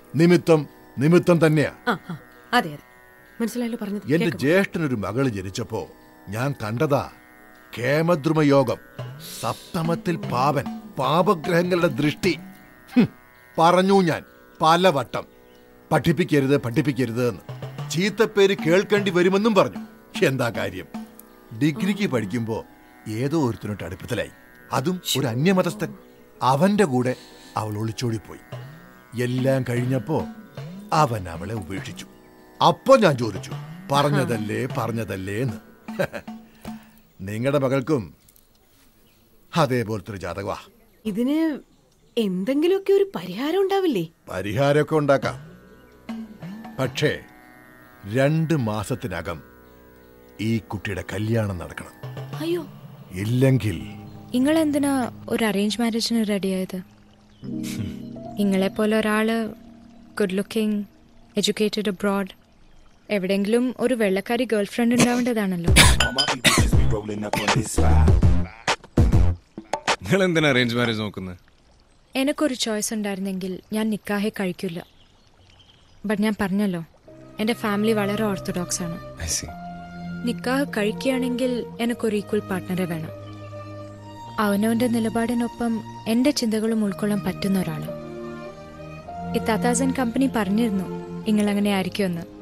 നിമിത്തം നിമിത്തം തന്നെയാ ആ ആ അതെ അതെ മനസ്സിലായല്ലോ പറഞ്ഞത് എന്റെ കേൾക്കാം. ജ്യേഷ്ഠനൊരു മകള് ജനിച്ചപ്പോ ഞാൻ കണ്ടതാ കേമദ്രുമയോഗം സപ്തമത്തിൽ പാവൻ പാപഗ്രഹങ്ങളുടെ ദൃഷ്ടി ഹും, പറഞ്ഞു ഞാൻ പലവട്ടം പഠിപ്പിക്കരുത് പഠിപ്പിക്കരുത് എന്ന് ചീത്തപ്പേര് കേൾക്കേണ്ടി വരുമെന്നും പറഞ്ഞു എന്താ കാര്യം ഡിഗ്രിക്ക് പഠിക്കുമ്പോ ഏതോ ഒരുത്തിനോട്ട് അടുപ്പത്തിലായി അതും ഒരു അന്യമതസ്ഥൻ അവന്റെ കൂടെ അവൾ ഒളിച്ചോടിപ്പോയി എല്ലാം കഴിഞ്ഞപ്പോ അവൻ അവളെ ഉപേക്ഷിച്ചു അപ്പൊ ഞാൻ ചോദിച്ചു പറഞ്ഞതല്ലേ പറഞ്ഞതല്ലേ എന്ന് നിങ്ങളുടെ മകൾക്കും അതേപോലത്തെ ഒരു ജാതകവാ ഇതിന് എന്തെങ്കിലുമൊക്കെ ഒരു പരിഹാരം ഉണ്ടാവില്ലേ പരിഹാരമൊക്കെ ഉണ്ടാക്കാം പക്ഷേ രണ്ട് മാസത്തിനകം ഈ കുട്ടിയുടെ കല്യാണം നടക്കണം അയ്യോ ഇല്ലെങ്കിൽ നിങ്ങൾ എന്തിനാ ഒരു അറേഞ്ച് മാരേജിന് റെഡിയായത് നിങ്ങളെപ്പോലെ ഒരാള് ഗുഡ് ലുക്കിംഗ് എഡ്യൂക്കേറ്റഡ് അബ്രോഡ് എവിടെയെങ്കിലും ഒരു വെള്ളക്കാരി ഗേൾ ഫ്രണ്ട് ഉണ്ടാവേണ്ടതാണല്ലോ നിങ്ങൾ എന്തിനാ അറേഞ്ച് മാരേജ് നോക്കുന്നത് എനിക്കൊരു ചോയ്സ് ഉണ്ടായിരുന്നെങ്കിൽ ഞാൻ നിക്കാഹെ കഴിക്കില്ല ബട്ട് ഞാൻ പറഞ്ഞല്ലോ എൻ്റെ ഫാമിലി വളരെ ഓർത്തഡോക്സ് ആണ് ഐ സി നിക്കാഹ് കഴിക്കുകയാണെങ്കിൽ എനിക്കൊരു ഈക്വൽ പാർട്ട്ണറെ വേണം അവനവൻ്റെ നിലപാടിനൊപ്പം എൻ്റെ ചിന്തകളും ഉൾക്കൊള്ളാൻ പറ്റുന്ന ഒരാൾ ഇത്താത്താസൻ കമ്പനി പറഞ്ഞിരുന്നു നിങ്ങൾ അങ്ങനെ ആയിരിക്കുമെന്ന്